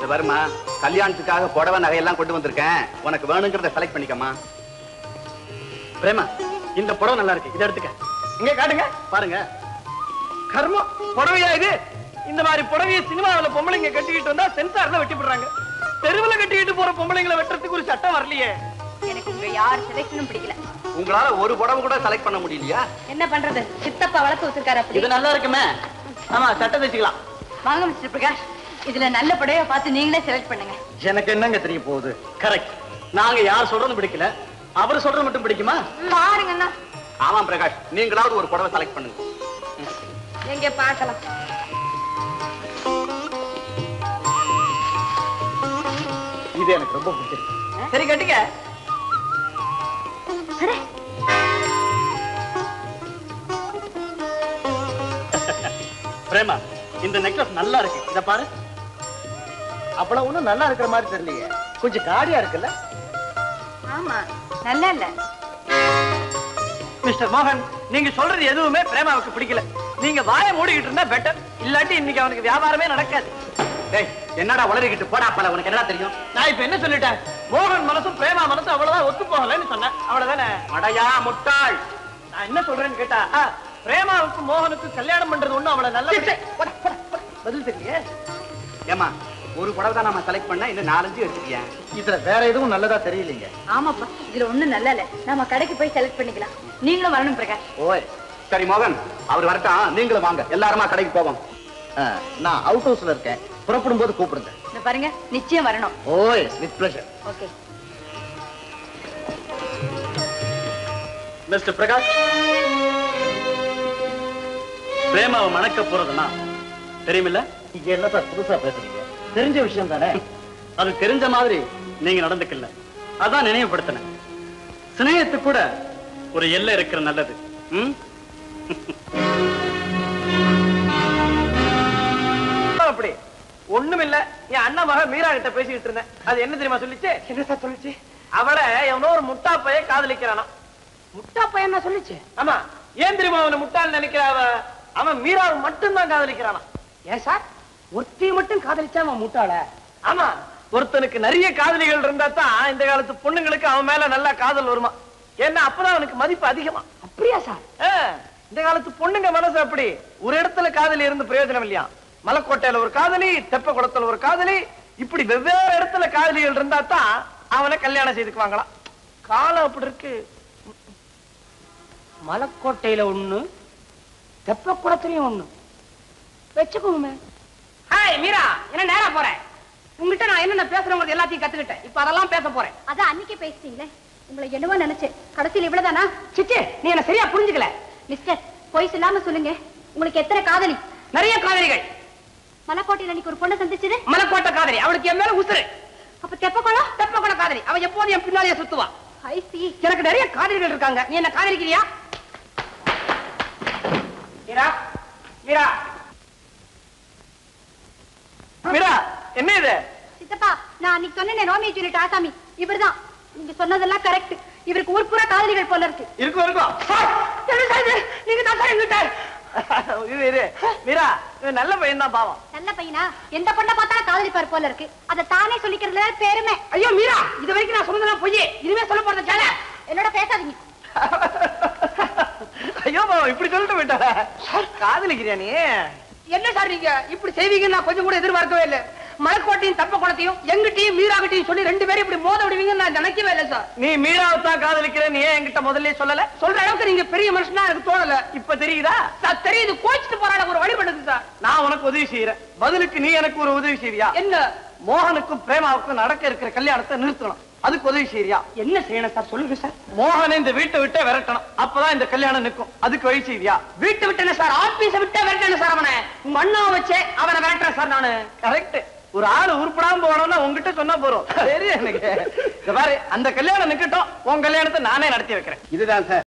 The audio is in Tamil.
வருமா கல்யாணத்துக்காக புடவை நகையெல்லாம் கொண்டு வந்திருக்கேன் உனக்கு வேணுங்கிறத செலக்ட் பண்ணிக்கம்மா பிரேமா இந்த புடவை நல்லா இருக்கு இதை எடுத்துக்க இங்க காட்டுங்க பாருங்க கர்மம் புடவையா இது இந்த மாதிரி புடவையை சினிமாவுல பொம்பளைங்க கட்டிக்கிட்டு வந்தா சென்சார்ல வெட்டி போடுறாங்க தெருவுல கட்டிக்கிட்டு போற பொம்பளைங்களை வெட்டுறதுக்கு ஒரு சட்டம் வரலையே எனக்கு உங்க யார் செலக்ஷனும் பிடிக்கல உங்களால ஒரு புடவை கூட செலக்ட் பண்ண முடியலையா என்ன பண்றது சித்தப்பா வளர்த்து வச்சிருக்காரு அப்படி இது நல்லா இருக்குமே ஆமா சட்டம் வச்சுக்கலாம் வாங்க மிஸ்டர் பிரகாஷ் இதுல நல்ல படையை பார்த்து நீங்களே செலக்ட் பண்ணுங்க எனக்கு என்னங்க தெரிய போகுது கரெக்ட் நாங்க யார் சொல்றது பிடிக்கல அவர் சொல்றது மட்டும் பிடிக்குமா பாருங்கண்ணா ஆமா பிரகாஷ் நீங்களாவது ஒரு புடவை செலக்ட் பண்ணுங்க எங்க பார்க்கலாம் இது எனக்கு ரொம்ப பிடிச்சிருக்கு சரி கட்டிக்க பிரேமா இந்த நெக்லஸ் நல்லா இருக்கு இத பாரு அவ்வளவு ஒண்ணும் நல்லா இருக்கிற மாதிரி தெரியலையே கொஞ்சம் காடியா இருக்குல்ல ஆமா நல்லா இல்ல மிஸ்டர் மோகன் நீங்க சொல்றது எதுவுமே பிரேமாவுக்கு பிடிக்கல நீங்க வாயை மூடிக்கிட்டு இருந்தா பெட்டர் இல்லாட்டி இன்னைக்கு அவனுக்கு வியாபாரமே நடக்காது டேய் என்னடா உளறிக்கிட்டு போடா பல உனக்கு என்ன தெரியும் நான் இப்ப என்ன சொல்லிட்டேன் மோகன் மனசும் பிரேமா மனசும் அவ்வளவுதான் ஒத்து போகலன்னு சொன்னேன் அவ்வளவுதானே அடையா முட்டாள் நான் என்ன சொல்றேன்னு கேட்டா ஆ, பிரேமாவுக்கும் மோகனுக்கும் கல்யாணம் பண்றது ஒண்ணும் அவளை நல்ல பதில் தெரியல ஏமா ஒரு புடவை தான் நம்ம செலக்ட் பண்ண இன்னும் நாலஞ்சு வச்சிருக்கேன் இதுல வேற எதுவும் நல்லதா தெரியலீங்க ஆமாப்பா இதுல ஒண்ணும் நல்லா இல்ல நம்ம கடைக்கு போய் செலக்ட் பண்ணிக்கலாம் நீங்களும் வரணும் பிரகாஷ் ஓய் சரி மோகன் அவர் வரட்டும் நீங்களும் வாங்க எல்லாருமா கடைக்கு போவோம் நான் அவுட் ஹவுஸ்ல இருக்கேன் புறப்படும் போது கூப்பிடுங்க இந்த பாருங்க நிச்சயம் வரணும் ஓய் with pleasure okay mister Prakash பிரேமாவை மணக்க போறதுனா தெரியுமில்ல நீங்க என்ன சார் புதுசா பேசுறீங்க தெரிஞ்ச விஷயம் தானே அது தெரிஞ்ச மாதிரி நீங்க நடந்துக்கல அதான் நினைவுபடுத்தினேன் சிநேகத்துக்கு கூட ஒரு எல்லை இருக்கிற நல்லது ம்? அப்படி ஒண்ணுமில்ல என் அண்ணா மக மீரா கிட்ட பேசிக்கிட்டு இருந்தேன் அது என்ன தெரியுமா சொல்லிச்சு என்ன சார் சொல்லிச்சு அவளை எவனோ ஒரு முட்டா பைய காதலிக்கிறானா முட்டா பையன் என்ன சொல்லிச்சு ஆமா ஏன் தெரியுமா அவனை முட்டாள் நினைக்கிற அவ அவன் மீராவை மட்டும்தான் காதலிக்கிறானா ஏன் சார் ஒருத்தையை மட்டும் காதலிச்சா அவன் முட்டாள ஆமா ஒருத்தனுக்கு நிறைய காதலிகள் இருந்தா தான் இந்த காலத்து பொண்ணுங்களுக்கு அவன் மேல நல்லா காதல் வருமா ஏன்னா அப்பதான் அவனுக்கு மதிப்பு அதிகமா அப்படியா சார் இந்த காலத்து பொண்ணுங்க மனசு அப்படி ஒரு இடத்துல காதலி இருந்து பிரயோஜனம் இல்லையா மலைக்கோட்டையில ஒரு காதலி தெப்ப குளத்துல ஒரு காதலி இப்படி வெவ்வேறு இடத்துல காதலிகள் இருந்தா தான் அவனை கல்யாணம் செய்துக்குவாங்களாம் காலம் அப்படி இருக்கு மலைக்கோட்டையில ஒண்ணு தெப்ப குளத்துலயும் ஒண்ணு வச்சுக்கோங்க ஹாய் மீரா என்ன நேரா போறேன் உங்ககிட்ட நான் என்னென்ன பேசுறவங்க எல்லாத்தையும் கத்துக்கிட்டேன் இப்ப அதெல்லாம் பேச போறேன் அதான் அன்னைக்கே பேசிட்டீங்களே உங்களை என்னவோ நினைச்சேன் கடைசியில் இவ்வளவுதானா சிச்சி நீ என்ன சரியா புரிஞ்சுக்கல மிஸ்டர் பொய் சொல்லாம சொல்லுங்க உங்களுக்கு எத்தனை காதலி நிறைய காதலிகள் மலைக்கோட்டையில் அன்னைக்கு ஒரு பொண்ணை சந்திச்சது மலைக்கோட்டை காதலி அவளுக்கு என் மேல உசுரு அப்ப தெப்பக்குளம் தெப்பக்குள காதலி அவ எப்போதும் என் பின்னாலேயே சுத்துவா ஐ சி எனக்கு நிறைய காதலிகள் இருக்காங்க நீ என்ன காதலிக்கிறியா மீரா மீரா மீரா என்ன இது சித்தப்பா நான் அன்னைக்கு சொன்னேன் ரோமியோ ஜூலியட் ஆசாமி இவர்தான் நீங்க சொன்னதெல்லாம் கரெக்ட் இவருக்கு ஊர் பூரா காதலிகள் போல இருக்கு இருக்கும் இருக்கும் சார், என்ன சார் இது? நீங்க தான் சார் எங்கிட்ட இரு இரு மீரா இவன் நல்ல பையன் தான் பாவம் நல்ல பையனா எந்த பொண்ணை பார்த்தாலும் காதலிப்பார் போல இருக்கு அதை தானே சொல்லிக்கிறதுல பெருமை ஐயோ மீரா இது வரைக்கும் நான் சொன்னதெல்லாம் பொய் இனிமே சொல்ல போறது சேல என்னோட பேசாதீங்க ஐயோ பாவம் இப்படி சொல்லிட்டு போயிட்டாரா காதலிக்கிறியா நீ என்ன சார் நீங்க இப்படி செய்வீங்கன்னு நான் கொஞ்சம் கூட எதிர்பார்க்கவே இல்லை மலைக்கோட்டையும் தப்ப குளத்தையும் எங்கிட்டையும் மீராகிட்டையும் சொல்லி ரெண்டு பேரும் இப்படி மோத விடுவீங்கன்னு நான் நினைக்கவே இல்லை சார் நீ மீராவை தான் காதலிக்கிறேன் நீ ஏன் என்கிட்ட முதல்ல சொல்லல சொல்ற அளவுக்கு நீங்க பெரிய மனுஷனா எனக்கு தோணல இப்ப தெரியுதா சார் தெரியுது கோச்சிட்டு போறாட ஒரு வழி பண்ணுது சார் நான் உனக்கு உதவி செய்யறேன் பதிலுக்கு நீ எனக்கு ஒரு உதவி செய்வியா என்ன மோகனுக்கும் பிரேமாவுக்கும் நடக்க இருக்கிற கல்யாணத்தை நிறுத்தணும் அதுக்கு உதவி செய்யறியா என்ன செய்யணும் சார் சொல்லுங்க சார் மோகனை இந்த வீட்டை விட்டே விரட்டணும் அப்பதான் இந்த கல்யாணம் நிற்கும் அதுக்கு வழி செய்வியா வீட்டை விட்டேன சார் ஆபீஸ விட்டே விரட்டணும் சார் அவனை உங்க அண்ணாவை வச்சே அவனை விரட்டுறேன் சார் நானு கரெக்ட் ஒரு ஆளு உருப்படாம போனோம்னா உங்ககிட்ட சொன்னா போறோம் சரி எனக்கு இந்த பாரு அந்த கல்யாணம் நிக்கட்டும் உன் கல்யாணத்தை நானே நடத்தி வைக்கிறேன் இதுதான் சார்